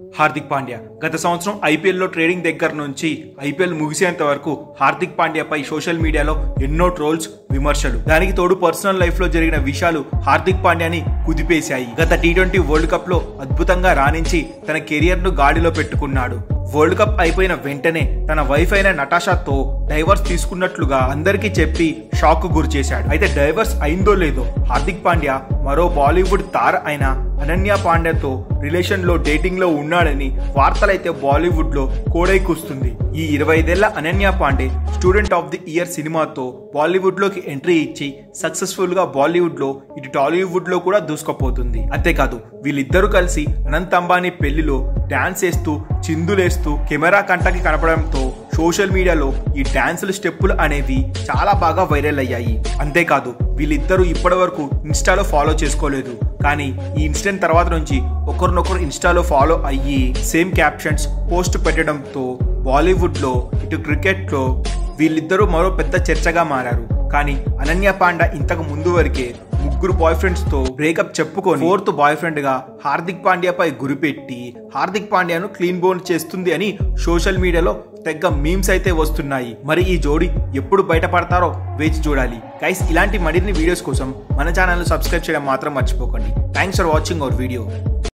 హార్దిక్ పాండ్యా గత సంవత్సరం ఐపీఎల్ లో ట్రేడింగ్ దగ్గర నుంచి ఐపీఎల్ ముగిసేంత వరకు హార్దిక్ పాండ్యాపై సోషల్ మీడియాలో ఎన్నో ట్రోల్స్ విమర్శలు దానికి తోడు పర్సనల్ లైఫ్ లో జరిగిన విషయాలు హార్దిక్ పాండ్యాని కుదిపేశాయి గత టీ ట్వంటీ వరల్డ్ కప్ లో అద్భుతంగా రాణించి తన కెరియర్ ను గాడిలో పెట్టుకున్నాడు వరల్డ్ కప్ అయిపోయిన వెంటనే తన వైఫ్ అయిన నటాషాతో డైవర్స్ తీసుకున్నట్లుగా అందరికీ చెప్పి షాక్ కు గురి చేశాడు అయితే డైవర్స్ అయిందో లేదో హార్దిక్ పాండ్యా మరో బాలీవుడ్ తార అయిన అనన్య పాండ్యాతో రిలేషన్ లో డేటింగ్ లో ఉన్నాడని వార్తలైతే బాలీవుడ్ లో కోడైకూస్తుంది ఈ ఇరవై ఐదేళ్ల Ananya Pandey Student of the Year సినిమాతో బాలీవుడ్ లోకి ఎంట్రీ ఇచ్చి సక్సెస్ఫుల్ గా బాలీవుడ్ లో ఇటు టాలీవుడ్ లో కూడా దూసుకుపోతుంది అంతేకాదు వీళ్ళిద్దరూ కలిసి అనంత్ అంబానీ పెళ్లిలో డాన్స్ వేస్తూ చిందులేస్తూ కెమెరా కంటకి కనపడంతో సోషల్ మీడియాలో ఈ డాన్సుల స్టెప్పులు అనేవి చాలా బాగా వైరల్ అయ్యాయి అంతేకాదు వీళ్ళిద్దరూ ఇప్పటి వరకు ఇన్స్టాలో ఫాలో చేసుకోలేదు కానీ ఈ ఇన్సిడెంట్ తర్వాత నుంచి ఒకరినొకరు ఇన్స్టాలో ఫాలో అయ్యి సేమ్ క్యాప్షన్స్ పోస్ట్ పెట్టడంతో బాలీవుడ్ లో ఇటు క్రికెట్ లో వీళ్ళిద్దరూ మరో పెద్ద చర్చగా మారారు కానీ అనన్య పాండా ఇంతకు ముందు వరకే ముగ్గురు బాయ్ ఫ్రెండ్స్ తో బ్రేకప్ చెప్పుకొని ఫోర్త్ బాయ్ ఫ్రెండ్ గా హార్దిక్ పాండ్యాపై గురిపెట్టి హార్దిక్ పాండ్యాను క్లీన్ బోన్ చేస్తుంది అని సోషల్ మీడియాలో తెగ్గ మీమ్స్ అయితే వస్తున్నాయి మరి ఈ జోడి ఎప్పుడు బయటపడతారో వేచి చూడాలి గైస్ ఇలాంటి మరిన్ని వీడియోస్ కోసం మన ఛానల్ సబ్స్క్రైబ్ చేయడం మాత్రం మర్చిపోకండి thanks for watching our video